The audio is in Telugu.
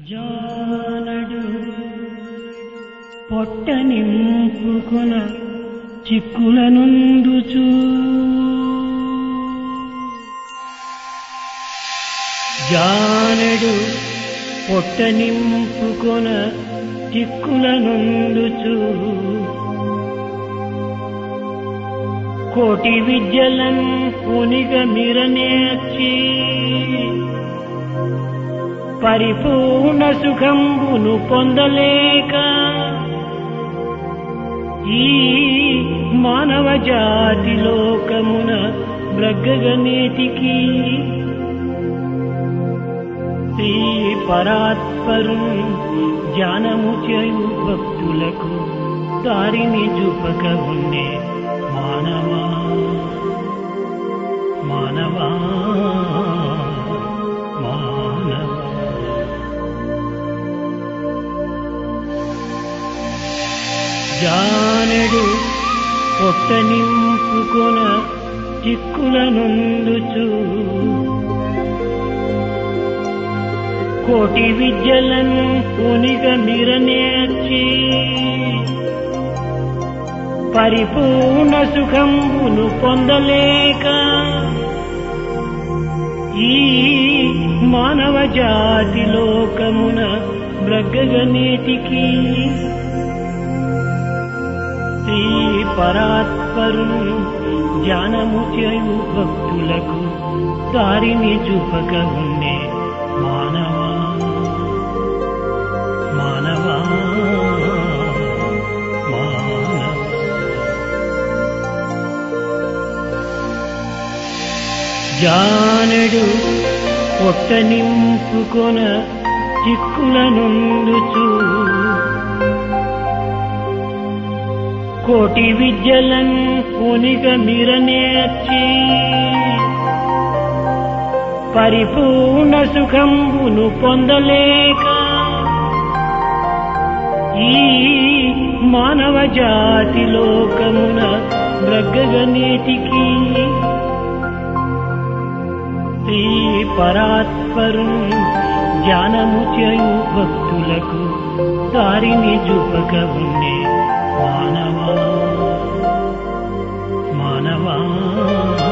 జానడు పొట్ట నింపుకున చిక్కులనుందుచూ జానడు పొట్ట నింపుకొన చిక్కులనుందుచు కోటి విద్యలన్ పునిగ మిరనేర్చి పరిపూర్ణ సుఖంబును పొందలేక ఈ మానవ జాతి లోకమున బ్రగ్గగనేటికి శ్రీ పరాత్పరు జ్ఞానము చేయు భక్తులకు దారిని చూపక ఉండే మానవా మానవా మానవా జానడు పొట్ట నింపుకొన చిక్కులనుందుచు కోటి విద్యలన్ పునిగ మిరనేర్చి పరిపూర్ణ సుఖంబును పొందలేక ఈ మానవ జాతి లోకమున బ్రగ్గగనేటికి శ్రీ పరాత్పరు జ్ఞానము చేయు భక్తులకు దారిని చూపక ఉండే మానవా మానవా మానవా జానడు పొట్ట నింపుకొన చిక్కులనుందుచు కోటి విద్యలన్ పునిగ మిరనేర్చి పరిపూర్ణ సుఖంబును పొందలేక ఈ మానవ జాతి లోకమున బ్రగ్గగనేటికి శ్రీ పరాత్పరు జ్ఞానము చేయు భక్తులకు దారిని చూపక ఉండే మానవా మానవా